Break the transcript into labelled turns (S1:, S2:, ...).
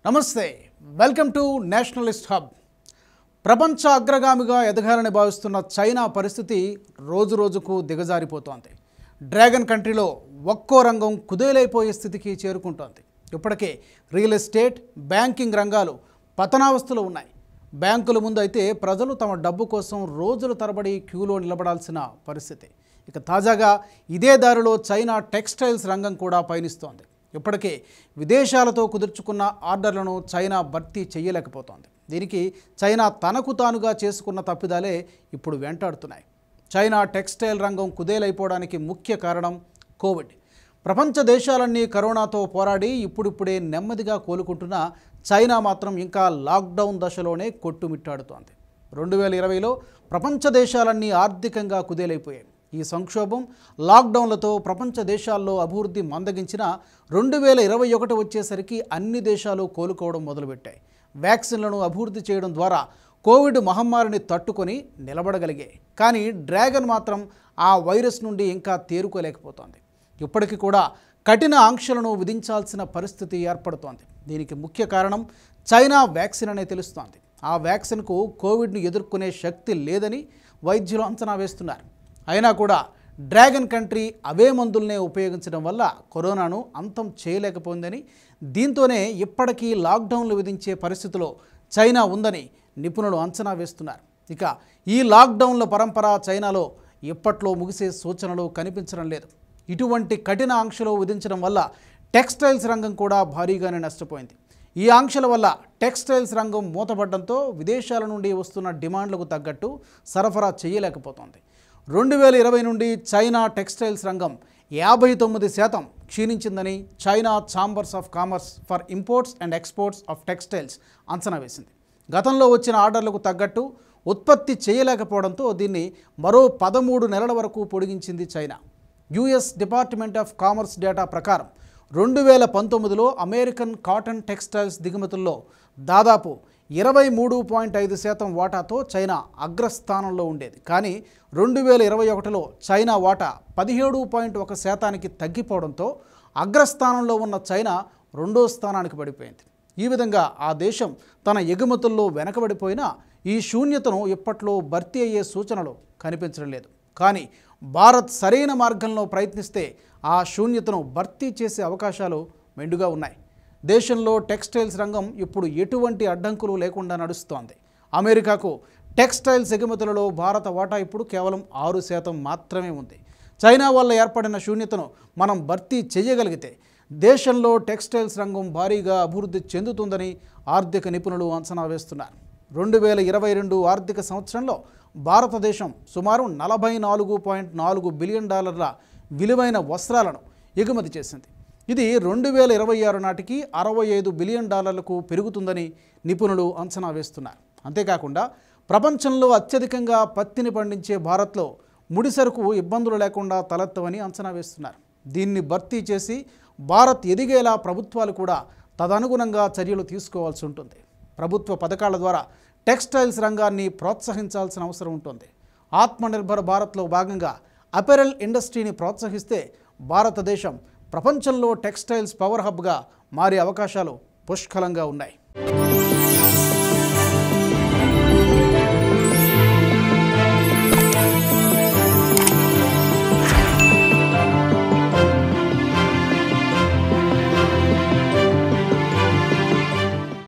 S1: నమస్తే welcome to Nationalist hub ప్రపంచ అగ్రగామిగా ఎదగాలని భావిస్తున్న చైనా పరిస్థితి రోజు రోజుకు దిగజారిపోతోంది డ్రాగన్ కంట్రీలో ఒక్కో రంగం కుదేలైపోయే స్థితికి చేరుకుంటోంది ఇప్పటికే రియల్ ఎస్టేట్ బ్యాంకింగ్ రంగాలు పతనావస్థలో ఉన్నాయి బ్యాంకుల ముందు అయితే ప్రజలు తమ డబ్బు కోసం రోజుల తరబడి క్యూలో నిలబడాల్సిన పరిస్థితి ఇక తాజాగా ఇదే దారిలో చైనా టెక్స్టైల్స్ రంగం కూడా పయనిస్తోంది ఇప్పటికే విదేశాలతో కుదుర్చుకున్న ఆర్డర్లను చైనా భర్తీ చేయలేకపోతోంది దీనికి చైనా తనకు తానుగా చేసుకున్న తప్పిదాలే ఇప్పుడు వెంటాడుతున్నాయి చైనా టెక్స్టైల్ రంగం కుదేలైపోవడానికి ముఖ్య కారణం కోవిడ్ ప్రపంచ దేశాలన్నీ కరోనాతో పోరాడి ఇప్పుడిప్పుడే నెమ్మదిగా కోలుకుంటున్న చైనా మాత్రం ఇంకా లాక్డౌన్ దశలోనే కొట్టుమిట్టాడుతోంది రెండు వేల ఇరవైలో ప్రపంచ దేశాలన్నీ ఆర్థికంగా కుదేలైపోయాయి ఈ సంక్షోభం లాక్డౌన్లతో ప్రపంచ దేశాల్లో అభివృద్ధి మందగించిన రెండు వేల ఇరవై ఒకటి వచ్చేసరికి అన్ని దేశాలు కోలుకోవడం మొదలుపెట్టాయి వ్యాక్సిన్లను అభివృద్ధి చేయడం ద్వారా కోవిడ్ మహమ్మారిని తట్టుకొని నిలబడగలిగాయి కానీ డ్రాగన్ మాత్రం ఆ వైరస్ నుండి ఇంకా తేరుకోలేకపోతోంది ఇప్పటికీ కూడా కఠిన ఆంక్షలను విధించాల్సిన పరిస్థితి ఏర్పడుతోంది దీనికి ముఖ్య కారణం చైనా వ్యాక్సిన్ అనే తెలుస్తోంది ఆ వ్యాక్సిన్కు కోవిడ్ను ఎదుర్కొనే శక్తి లేదని వైద్యులు అంచనా వేస్తున్నారు అయినా కూడా డ్రాగన్ కంట్రీ అవే మందుల్నే ఉపయోగించడం వల్ల కరోనాను అంతం చేయలేకపోయిందని దీంతోనే ఇప్పటికీ లాక్డౌన్లు విధించే పరిస్థితిలో చైనా ఉందని నిపుణులు అంచనా వేస్తున్నారు ఇక ఈ లాక్డౌన్ల పరంపర చైనాలో ఇప్పట్లో ముగిసే సూచనలు కనిపించడం లేదు ఇటువంటి కఠిన ఆంక్షలు విధించడం వల్ల టెక్స్టైల్స్ రంగం కూడా భారీగానే నష్టపోయింది ఈ ఆంక్షల వల్ల టెక్స్టైల్స్ రంగం మూతపడడంతో విదేశాల నుండి వస్తున్న డిమాండ్లకు తగ్గట్టు సరఫరా చేయలేకపోతోంది రెండు వేల ఇరవై నుండి చైనా టెక్స్టైల్స్ రంగం యాభై తొమ్మిది శాతం క్షీణించిందని China chambers of commerce for imports and exports of textiles అంచనా వేసింది గతంలో వచ్చిన ఆర్డర్లకు తగ్గట్టు ఉత్పత్తి చేయలేకపోవడంతో దీన్ని మరో పదమూడు నెలల వరకు పొడిగించింది China US department of commerce data ప్రకారం రెండు వేల పంతొమ్మిదిలో అమెరికన్ కాటన్ టెక్స్టైల్స్ దిగుమతుల్లో దాదాపు ఇరవై మూడు పాయింట్ ఐదు శాతం వాటాతో చైనా అగ్రస్థానంలో ఉండేది కానీ రెండు వేల ఇరవై ఒకటిలో చైనా వాటా పదిహేడు పాయింట్ ఒక శాతానికి తగ్గిపోవడంతో అగ్రస్థానంలో ఉన్న చైనా రెండో స్థానానికి పడిపోయింది ఈ విధంగా ఆ దేశం తన ఎగుమతుల్లో వెనకబడిపోయినా ఈ శూన్యతను ఇప్పట్లో భర్తీ అయ్యే సూచనలు కనిపించడం లేదు కానీ భారత్ సరైన మార్గంలో ప్రయత్నిస్తే ఆ శూన్యతను భర్తీ చేసే అవకాశాలు మెండుగా ఉన్నాయి దేశంలో టెక్స్టైల్స్ రంగం ఇప్పుడు ఎటువంటి అడ్డంకులు లేకుండా నడుస్తోంది అమెరికాకు టెక్స్టైల్స్ ఎగుమతులలో భారత వాటా ఇప్పుడు కేవలం ఆరు శాతం మాత్రమే ఉంది చైనా వల్ల ఏర్పడిన శూన్యతను మనం భర్తీ చేయగలిగితే దేశంలో టెక్స్టైల్స్ రంగం భారీగా అభివృద్ధి చెందుతుందని ఆర్థిక నిపుణులు అంచనా వేస్తున్నారు రెండు వేల ఇరవై రెండు ఆర్థిక సంవత్సరంలో భారతదేశం సుమారు నలభై నాలుగు పాయింట్ నాలుగు బిలియన్ డాలర్ల విలువైన వస్త్రాలను ఎగుమతి చేసింది ఇది రెండు వేల ఇరవై ఆరు నాటికి అరవై ఐదు బిలియన్ డాలర్లకు పెరుగుతుందని నిపుణులు అంచనా వేస్తున్నారు అంతేకాకుండా ప్రపంచంలో అత్యధికంగా పత్తిని పండించే భారత్లో ముడిసరుకు ఇబ్బందులు లేకుండా తలెత్తవని అంచనా వేస్తున్నారు దీన్ని భర్తీ చేసి భారత్ ఎదిగేలా ప్రభుత్వాలు కూడా తదనుగుణంగా చర్యలు తీసుకోవాల్సి ఉంటుంది ప్రభుత్వ పథకాల ద్వారా టెక్స్టైల్స్ రంగాన్ని ప్రోత్సహించాల్సిన అవసరం ఉంటుంది ఆత్మనిర్భర్ భారత్లో భాగంగా అపెరల్ ఇండస్ట్రీని ప్రోత్సహిస్తే భారతదేశం ప్రపంచంలో టెక్స్టైల్స్ పవర్ హబ్గా మారే అవకాశాలు పుష్కలంగా ఉన్నాయి